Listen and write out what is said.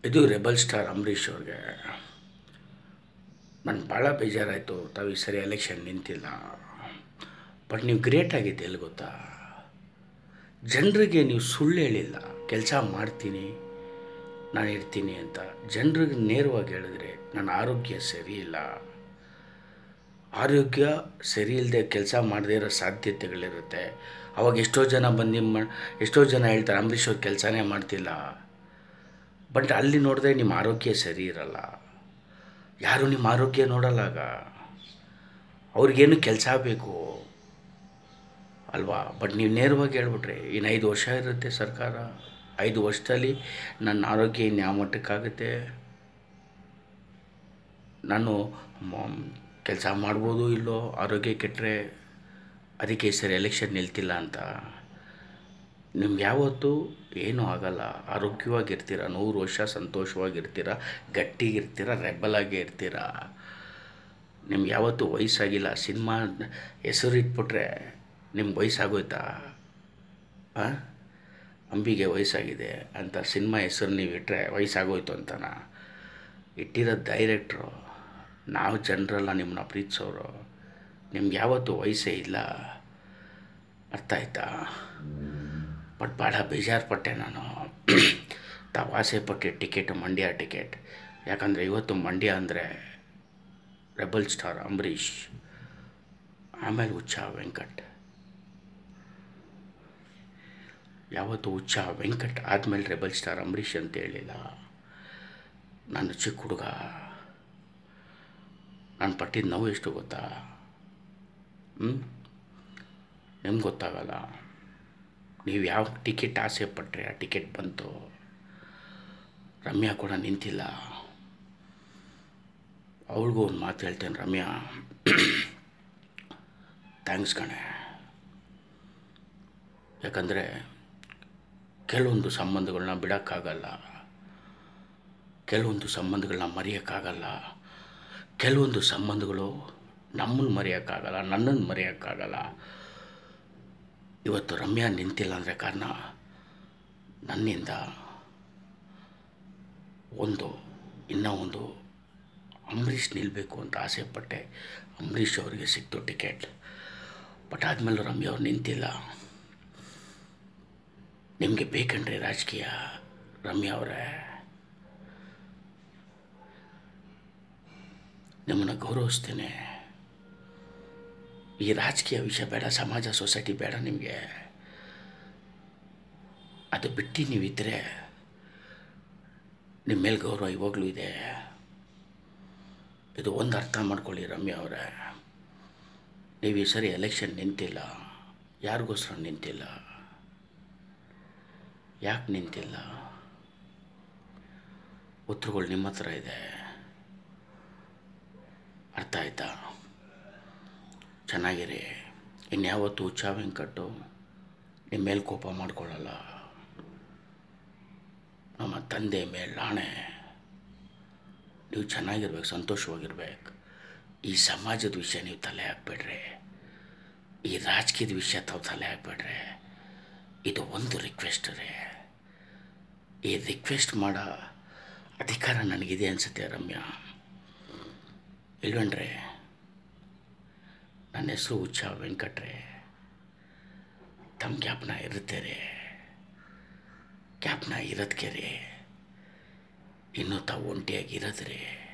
ಇದು rebel star Ambareesh ಅವ್ರಿಗೆ ನನಗೆ ಭಾಳ ಬೇಜಾರಾಯಿತು ತಾವು ಈ ಸರಿ ಎಲೆಕ್ಷನ್ ನಿಂತಿಲ್ಲ ಬಟ್ ನೀವು ಗ್ರೇಟ್ ಆಗಿದ್ದು ಎಲ್ಲಿ ಗೊತ್ತಾ ಜನರಿಗೆ ನೀವು ಸುಳ್ಳು ಹೇಳಿಲ್ಲ ಕೆಲಸ ಮಾಡ್ತೀನಿ ನಾನು ಇರ್ತೀನಿ ಅಂತ ಜನರಿಗೆ ನೇರವಾಗಿ ಹೇಳಿದ್ರೆ ನನ್ನ ಆರೋಗ್ಯ ಸರಿ ಇಲ್ಲ ಆರೋಗ್ಯ ಸರಿ ಇಲ್ಲದೆ ಕೆಲಸ ಮಾಡದೇ ಇರೋ ಸಾಧ್ಯತೆಗಳಿರುತ್ತೆ ಅವಾಗ ಎಷ್ಟೋ ಜನ ಬಂದು ನಿಮ್ಮ ಎಷ್ಟೋ ಜನ ಹೇಳ್ತಾರೆ ಅಂಬರೀಷ್ ಅವ್ರು ಕೆಲಸನೇ ಮಾಡ್ತಿಲ್ಲ ಬಟ್ ಅಲ್ಲಿ ನೋಡಿದ್ರೆ ನಿಮ್ಮ ಆರೋಗ್ಯ ಸರಿ ಇರಲ್ಲ ಯಾರು ನಿಮ್ಮ ಆರೋಗ್ಯ ನೋಡಲ್ಲಾಗ ಅವ್ರಿಗೇನು ಕೆಲಸ ಬೇಕು ಅಲ್ವಾ ಬಟ್ ನೀವು ನೇರವಾಗಿ ಹೇಳ್ಬಿಟ್ರೆ ಇನ್ನು ಐದು ವರ್ಷ ಇರುತ್ತೆ ಸರ್ಕಾರ ಐದು ವರ್ಷದಲ್ಲಿ ನನ್ನ ಆರೋಗ್ಯ ಇನ್ನು ಯಾವ ಮಟ್ಟಕ್ಕಾಗುತ್ತೆ ನಾನು ಕೆಲಸ ಮಾಡ್ಬೋದು ಇಲ್ಲೋ ಆರೋಗ್ಯ ಕೆಟ್ಟರೆ ಅದಕ್ಕೆ ಈ ಸರಿ ಎಲೆಕ್ಷನ್ ನಿಲ್ತಿಲ್ಲ ಅಂತ ನಿಮ್ಗೆ ಯಾವತ್ತೂ ಏನೂ ಆಗಲ್ಲ ಆರೋಗ್ಯವಾಗಿರ್ತೀರ ನೂರು ವರ್ಷ ಸಂತೋಷವಾಗಿರ್ತೀರ ಗಟ್ಟಿಗಿರ್ತೀರ ರೆಬಲಾಗಿ ಇರ್ತೀರ ನಿಮ್ಗೆ ಯಾವತ್ತೂ ವಯಸ್ಸಾಗಿಲ್ಲ ಸಿನಿಮಾ ಹೆಸರು ಇಟ್ಬಿಟ್ರೆ ನಿಮ್ಗೆ ವಯಸ್ಸಾಗೋಯ್ತಾ ಹಾಂ ಅಂಬಿಗೆ ವಯಸ್ಸಾಗಿದೆ ಅಂತ ಸಿನಿಮಾ ಹೆಸರು ನೀವು ಇಟ್ಟರೆ ವಯಸ್ಸಾಗೋಯ್ತು ಅಂತನಾ ಇಟ್ಟಿರೋ ಡೈರೆಕ್ಟ್ರು ನಾವು ಜನರೆಲ್ಲ ನಿಮ್ಮನ್ನ ಪ್ರೀತಿಸೋರು ನಿಮ್ಗೆ ಯಾವತ್ತೂ ವಯಸ್ಸೇ ಇಲ್ಲ ಅರ್ಥ ಆಯ್ತಾ ಬಟ್ ಭಾಳ ಬೇಜಾರು ಪಟ್ಟೆ ನಾನು ತಾವು ಆಸೆ ಪಟ್ಟೆ ಟಿಕೆಟ್ ಮಂಡ್ಯ ಟಿಕೆಟ್ ಯಾಕಂದರೆ ಇವತ್ತು ಮಂಡ್ಯ ಅಂದರೆ ರೆಬಲ್ ಸ್ಟಾರ್ ಅಂಬರೀಷ್ ಆಮೇಲೆ ಹುಚ್ಚ ವೆಂಕಟ್ ಯಾವತ್ತು ಹುಚ್ಚ ವೆಂಕಟ್ ಆದಮೇಲೆ ರೆಬಲ್ ಸ್ಟಾರ್ ಅಂಬರೀಷ್ ಅಂತ ಹೇಳಿಲ್ಲ ನಾನು ಚಿಕ್ಕ ಹುಡುಗ ನಾನು ಪಟ್ಟಿದ ನೋವು ಎಷ್ಟು ಗೊತ್ತಾ ಹ್ಞೂ ನಿಮ್ಗೆ ಗೊತ್ತಾಗಲ್ಲ ನೀವು ಯಾವ ಟಿಕೆಟ್ ಆಸೆ ಪಟ್ಟರೆ ಆ ಟಿಕೆಟ್ ಬಂತು ರಮ್ಯಾ ಕೂಡ ನಿಂತಿಲ್ಲ ಅವಳಿಗೂ ಒಂದು ಮಾತು ಹೇಳ್ತೇನೆ ರಮ್ಯಾ ಥ್ಯಾಂಕ್ಸ್ ಕಣೆ ಯಾಕಂದರೆ ಕೆಲವೊಂದು ಸಂಬಂಧಗಳನ್ನ ಬಿಡೋಕ್ಕಾಗಲ್ಲ ಕೆಲವೊಂದು ಸಂಬಂಧಗಳನ್ನ ಮರೆಯೋಕ್ಕಾಗಲ್ಲ ಕೆಲವೊಂದು ಸಂಬಂಧಗಳು ನಮ್ಮನ್ನು ಮರೆಯೋಕ್ಕಾಗಲ್ಲ ನನ್ನನ್ನು ಮರೆಯೋಕ್ಕಾಗಲ್ಲ ಇವತ್ತು ರಮ್ಯಾ ನಿಂತಿಲ್ಲ ಅಂದರೆ ಕಾರಣ ನನ್ನಿಂದ ಒಂದು ಇನ್ನೂ ಒಂದು ಅಂಬರೀಷ್ ನಿಲ್ಲಬೇಕು ಅಂತ ಆಸೆ ಪಟ್ಟೆ ಅಂಬರೀಷ್ ಅವರಿಗೆ ಸಿಕ್ತು ಟಿಕೆಟ್ ಬಟ್ ಆದಮೇಲೆ ರಮ್ಯಾ ಅವ್ರು ನಿಂತಿಲ್ಲ ನಿಮಗೆ ಬೇಕಂದ್ರೆ ರಾಜಕೀಯ ರಮ್ಯಾ ಅವರೇ ನಿಮ್ಮನ್ನು ಗೌರವಿಸ್ತೇನೆ ಈ ರಾಜಕೀಯ ವಿಷಯ ಬೇಡ ಸಮಾಜ ಸೊಸೈಟಿ ಬೇಡ ನಿಮಗೆ ಅದು ಬಿಟ್ಟು ನೀವಿದ್ದರೆ ನಿಮ್ಮ ಮೇಲೆ ಗೌರವ ಇವಾಗಲೂ ಇದೆ ಇದು ಒಂದು ಅರ್ಥ ಮಾಡ್ಕೊಳ್ಳಿ ರಮ್ಯಾ ಅವರೇ ನೀವು ಈ ಸರಿ ಎಲೆಕ್ಷನ್ ನಿಂತಿಲ್ಲ ಯಾರಿಗೋಸ್ಕರ ನಿಂತಿಲ್ಲ ಯಾಕೆ ನಿಂತಿಲ್ಲ ಉತ್ತರಗಳು ನಿಮ್ಮ ಹತ್ರ ಇದೆ ಅರ್ಥ ಆಯ್ತಾ ಚೆನ್ನಾಗಿರಿ ಇನ್ಯಾವತ್ತೂ ಹುಚ್ಚ ವೆಂಕಟ್ಟು ನಿಮ್ಮ ಮೇಲೆ ಕೋಪ ಮಾಡ್ಕೊಳ್ಳಲ್ಲ ನಮ್ಮ ತಂದೆ ಮೇಲೆ ಆಣೆ ನೀವು ಚೆನ್ನಾಗಿರ್ಬೇಕು ಸಂತೋಷವಾಗಿರ್ಬೇಕು ಈ ಸಮಾಜದ ವಿಷಯ ನೀವು ತಲೆ ಹಾಕ್ಬೇಡ್ರಿ ಈ ರಾಜಕೀಯದ ವಿಷಯ ತಾವು ತಲೆ ಹಾಕ್ಬೇಡ್ರಿ ಇದು ಒಂದು ರಿಕ್ವೆಸ್ಟ್ ರೀ ಈ ರಿಕ್ವೆಸ್ಟ್ ಮಾಡೋ ಅಧಿಕಾರ ನನಗಿದೆ ಅನಿಸುತ್ತೆ ರಮ್ಯಾ ಇಲ್ವೇನ್ರಿ ನನ್ನ ಹೆಸರು ಹುಚ್ಚ ವೆಂಕಟ್ರೆ ತಮ್ಮ ಜ್ಞಾಪನ ಇರುತ್ತೆ ರೀ ಜ್ಞಾಪನ ಇರೋದಕ್ಕೆ ರೀ ಇನ್ನೂ ತಾವು ಒಂಟಿಯಾಗಿ ಇರೋದ್ರಿ